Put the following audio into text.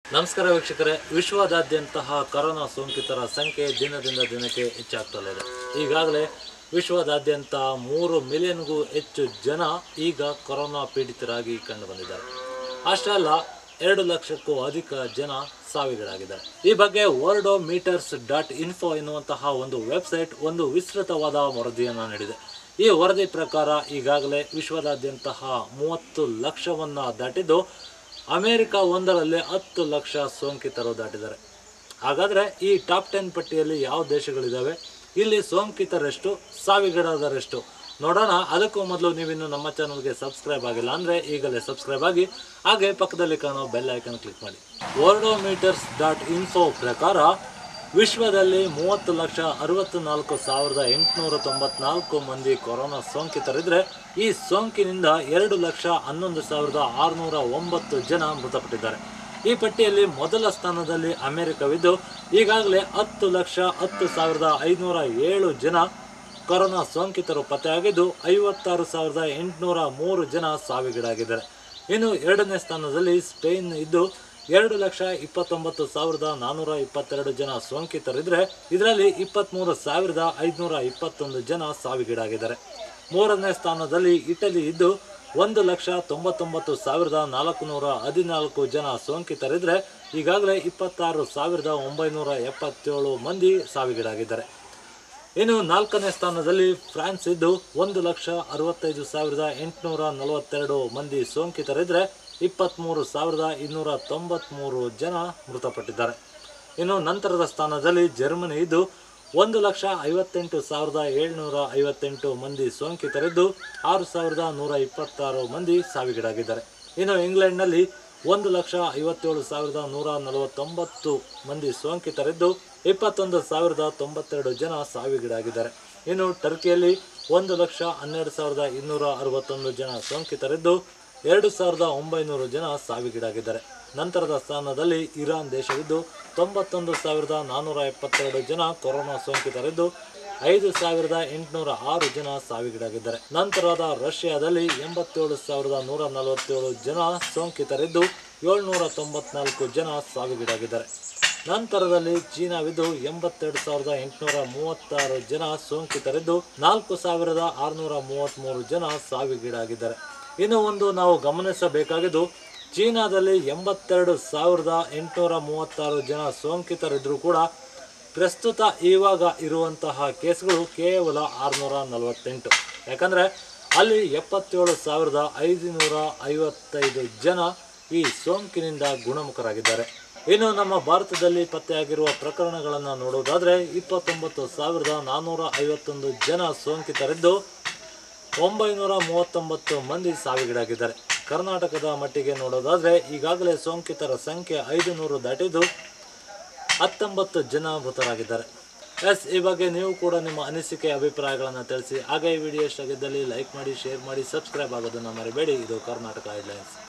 ನಮಸ್ಕಾರ ವೀಕ್ಷಕರೇ ವಿಶ್ವದಾದ್ಯಂತಹ ಕೊರೋನಾ ಸೋಂಕಿತರ ಸಂಖ್ಯೆ ದಿನದಿಂದ ದಿನಕ್ಕೆ ಹೆಚ್ಚಾಗ್ತಲೇ ಇದೆ ಈಗಾಗಲೇ ವಿಶ್ವದಾದ್ಯಂತ ಮೂರು ಮಿಲಿಯನ್ಗೂ ಹೆಚ್ಚು ಜನ ಈಗ ಕೊರೋನಾ ಪೀಡಿತರಾಗಿ ಕಂಡುಬಂದಿದ್ದಾರೆ ಅಷ್ಟೇ ಅಲ್ಲ ಎರಡು ಲಕ್ಷಕ್ಕೂ ಅಧಿಕ ಜನ ಸಾವಿಗೀಡಾಗಿದ್ದಾರೆ ಈ ಬಗ್ಗೆ ವರ್ಲ್ಡೋ ಮೀಟರ್ಸ್ ಡಾಟ್ ಇನ್ಫೋ ಎನ್ನುವಂತಹ ಒಂದು ವೆಬ್ಸೈಟ್ ಒಂದು ವಿಸ್ತೃತವಾದ ವರದಿಯನ್ನು ನೀಡಿದೆ ಈ ವರದಿ ಪ್ರಕಾರ ಈಗಾಗಲೇ ವಿಶ್ವದಾದ್ಯಂತಹ ಮೂವತ್ತು ಲಕ್ಷವನ್ನ ದಾಟಿದ್ದು ಅಮೆರಿಕ ಒಂದರಲ್ಲಿ ಹತ್ತು ಲಕ್ಷ ಸೋಂಕಿತರು ದಾಟಿದ್ದಾರೆ ಹಾಗಾದ್ರೆ ಈ ಟಾಪ್ ಟೆನ್ ಪಟ್ಟಿಯಲ್ಲಿ ಯಾವ ದೇಶಗಳಿದ್ದಾವೆ ಇಲ್ಲಿ ಸೋಂಕಿತರೆಷ್ಟು ಸಾವಿಗೀಡಾದರೆಷ್ಟು ನೋಡೋಣ ಅದಕ್ಕೂ ಮೊದಲು ನೀವಿನ್ನು ನಮ್ಮ ಚಾನಲ್ಗೆ ಸಬ್ಸ್ಕ್ರೈಬ್ ಆಗಿಲ್ಲ ಅಂದರೆ ಈಗಲೇ ಸಬ್ಸ್ಕ್ರೈಬ್ ಆಗಿ ಹಾಗೆ ಪಕ್ಕದಲ್ಲಿ ಕಾಣೋ ಬೆಲ್ ಐಕನ್ ಕ್ಲಿಕ್ ಮಾಡಿ ವರ್ಡೋಮೀಟರ್ಸ್ ಡಾಟ್ ಇನ್ಫೋ ಪ್ರಕಾರ ವಿಶ್ವದಲ್ಲಿ ಮೂವತ್ತು ಲಕ್ಷ ಅರವತ್ತು ನಾಲ್ಕು ಸಾವಿರದ ಎಂಟುನೂರ ತೊಂಬತ್ನಾಲ್ಕು ಮಂದಿ ಕೊರೋನಾ ಸೋಂಕಿತರಿದ್ರೆ ಈ ಸೋಂಕಿನಿಂದ ಎರಡು ಲಕ್ಷ ಹನ್ನೊಂದು ಸಾವಿರದ ಆರುನೂರ ಒಂಬತ್ತು ಜನ ಮೃತಪಟ್ಟಿದ್ದಾರೆ ಈ ಪಟ್ಟಿಯಲ್ಲಿ ಮೊದಲ ಸ್ಥಾನದಲ್ಲಿ ಅಮೆರಿಕವಿದ್ದು ಈಗಾಗಲೇ ಹತ್ತು ಲಕ್ಷ ಹತ್ತು ಸಾವಿರದ ಐನೂರ ಏಳು ಜನ ಕೊರೋನಾ ಸೋಂಕಿತರು ಪತ್ತೆಯಾಗಿದ್ದು ಐವತ್ತಾರು ಸಾವಿರದ ಎಂಟುನೂರ ಮೂರು ಜನ ಸಾವಿಗೀಡಾಗಿದ್ದಾರೆ ಇನ್ನು ಎರಡನೇ ಸ್ಥಾನದಲ್ಲಿ ಸ್ಪೇನ್ ಇದ್ದು ಎರಡು ಲಕ್ಷ ಇಪ್ಪತ್ತೊಂಬತ್ತು ಸಾವಿರದ ನಾನ್ನೂರ ಇಪ್ಪತ್ತೆರಡು ಜನ ಸೋಂಕಿತರಿದ್ರೆ ಇದರಲ್ಲಿ ಇಪ್ಪತ್ತ್ಮೂರು ಸಾವಿರದ ಐದುನೂರ ಇಪ್ಪತ್ತೊಂದು ಜನ ಸಾವಿಗೀಡಾಗಿದ್ದಾರೆ ಮೂರನೇ ಸ್ಥಾನದಲ್ಲಿ ಇಟಲಿ ಇದ್ದು ಒಂದು ಲಕ್ಷ ತೊಂಬತ್ತೊಂಬತ್ತು ಸಾವಿರದ ನಾಲ್ಕುನೂರ ಹದಿನಾಲ್ಕು ಜನ ಸೋಂಕಿತರಿದ್ರೆ ಈಗಾಗಲೇ ಇಪ್ಪತ್ತಾರು ಸಾವಿರದ ಒಂಬೈನೂರ ಎಪ್ಪತ್ತೇಳು ಮಂದಿ ಸಾವಿಗೀಡಾಗಿದ್ದಾರೆ ಇನ್ನು ನಾಲ್ಕನೇ ಸ್ಥಾನದಲ್ಲಿ ಫ್ರಾನ್ಸ್ ಇದ್ದು ಒಂದು ಲಕ್ಷ ಅರವತ್ತೈದು ಸಾವಿರದ ಎಂಟುನೂರ ನಲವತ್ತೆರಡು ಮಂದಿ ಸೋಂಕಿತರಿದ್ರೆ ಇಪ್ಪತ್ತ್ಮೂರು ಸಾವಿರದ ಇನ್ನೂರ ತೊಂಬತ್ತ್ಮೂರು ಜನ ಮೃತಪಟ್ಟಿದ್ದಾರೆ ಇನ್ನು ನಂತರದ ಸ್ಥಾನದಲ್ಲಿ ಜರ್ಮನಿ ಇದ್ದು ಒಂದು ಲಕ್ಷ ಐವತ್ತೆಂಟು ಸಾವಿರದ ಏಳ್ನೂರ ಐವತ್ತೆಂಟು ಮಂದಿ ಸೋಂಕಿತರಿದ್ದು ಆರು ಸಾವಿರದ ನೂರ ಇಪ್ಪತ್ತಾರು ಮಂದಿ ಸಾವಿಗೀಡಾಗಿದ್ದಾರೆ ಇನ್ನು ಇಂಗ್ಲೆಂಡ್ನಲ್ಲಿ ಒಂದು ಲಕ್ಷ ಐವತ್ತೇಳು ಸಾವಿರದ ನೂರ ನಲವತ್ತೊಂಬತ್ತು ಮಂದಿ ಸೋಂಕಿತರಿದ್ದು ಇಪ್ಪತ್ತೊಂದು ಸಾವಿರದ ತೊಂಬತ್ತೆರಡು ಜನ ಸಾವಿಗೀಡಾಗಿದ್ದಾರೆ ಇನ್ನು ಟರ್ಕಿಯಲ್ಲಿ ಒಂದು ಲಕ್ಷ ಹನ್ನೆರಡು ಸಾವಿರದ ಇನ್ನೂರ ಅರವತ್ತೊಂದು ಜನ ಸೋಂಕಿತರಿದ್ದು ಎರಡು ಸಾವಿರದ ಒಂಬೈನೂರು ಜನ ಸಾವಿಗೀಡಾಗಿದ್ದಾರೆ ನಂತರದ ಸ್ಥಾನದಲ್ಲಿ ಇರಾನ್ ದೇಶವಿದ್ದು ತೊಂಬತ್ತೊಂದು ಸಾವಿರದ ನಾನ್ನೂರ ಎಪ್ಪತ್ತೆರಡು ಜನ ಕೊರೋನಾ ಸೋಂಕಿತರಿದ್ದು ಐದು ಸಾವಿರದ ಎಂಟುನೂರ ಆರು ಜನ ಸಾವಿಗೀಡಾಗಿದ್ದಾರೆ ನಂತರದ ರಷ್ಯಾದಲ್ಲಿ ಎಂಬತ್ತೇಳು ಸಾವಿರದ ನೂರ ನಲವತ್ತೇಳು ಜನ ಸೋಂಕಿತರಿದ್ದು ಏಳ್ನೂರ ತೊಂಬತ್ನಾಲ್ಕು ಜನ ಸಾವಿಗೀಡಾಗಿದ್ದಾರೆ ನಂತರದಲ್ಲಿ ಚೀನಾವಿದ್ದು ಎಂಬತ್ತೆರಡು ಸಾವಿರದ ಎಂಟುನೂರ ಮೂವತ್ತಾರು ಜನ ಸೋಂಕಿತರಿದ್ದು ನಾಲ್ಕು ಸಾವಿರದ ಆರುನೂರ ಮೂವತ್ತ್ಮೂರು ಜನ ಸಾವಿಗೀಡಾಗಿದ್ದಾರೆ ಇನ್ನು ಒಂದು ನಾವು ಗಮನಿಸಬೇಕಾಗಿದ್ದು ಚೀನಾದಲ್ಲಿ ಎಂಬತ್ತೆರಡು ಸಾವಿರದ ಎಂಟುನೂರ ಮೂವತ್ತಾರು ಜನ ಸೋಂಕಿತರಿದ್ದರೂ ಕೂಡ ಪ್ರಸ್ತುತ ಇವಾಗ ಇರುವಂತಹ ಕೇಸ್ಗಳು ಕೇವಲ ಆರುನೂರ ನಲವತ್ತೆಂಟು ಯಾಕಂದರೆ ಅಲ್ಲಿ ಎಪ್ಪತ್ತೇಳು ಸಾವಿರದ ಐದುನೂರ ಐವತ್ತೈದು ಜನ ಈ ಸೋಂಕಿನಿಂದ ಗುಣಮುಖರಾಗಿದ್ದಾರೆ ಇನ್ನು ನಮ್ಮ ಭಾರತದಲ್ಲಿ ಪತ್ತೆಯಾಗಿರುವ ಪ್ರಕರಣಗಳನ್ನು ನೋಡುವುದಾದರೆ ಇಪ್ಪತ್ತೊಂಬತ್ತು ಸಾವಿರದ ನಾನ್ನೂರ ಐವತ್ತೊಂದು ಜನ ಸೋಂಕಿತರಿದ್ದು ಒಂಬೈನೂರ ಮೂವತ್ತೊಂಬತ್ತು ಮಂದಿ ಸಾವಿಗೀಡಾಗಿದ್ದಾರೆ ಕರ್ನಾಟಕದ ಮಟ್ಟಿಗೆ ನೋಡೋದಾದರೆ ಈಗಾಗಲೇ ಸೋಂಕಿತರ ಸಂಖ್ಯೆ ಐದು ನೂರು ದಾಟಿದ್ದು ಹತ್ತೊಂಬತ್ತು ಜನ ಮೃತರಾಗಿದ್ದಾರೆ ಎಸ್ ಈ ಬಗ್ಗೆ ನೀವು ಕೂಡ ನಿಮ್ಮ ಅನಿಸಿಕೆ ಅಭಿಪ್ರಾಯಗಳನ್ನು ತಿಳಿಸಿ ಹಾಗೆ ಈ ವಿಡಿಯೋ ಇಷ್ಟ ಆಗಿದ್ದಲ್ಲಿ ಲೈಕ್ ಮಾಡಿ ಶೇರ್ ಮಾಡಿ ಸಬ್ಸ್ಕ್ರೈಬ್ ಆಗೋದನ್ನು ಮರಿಬೇಡಿ ಇದು ಕರ್ನಾಟಕ ಹೆಡ್ಲೈನ್ಸ್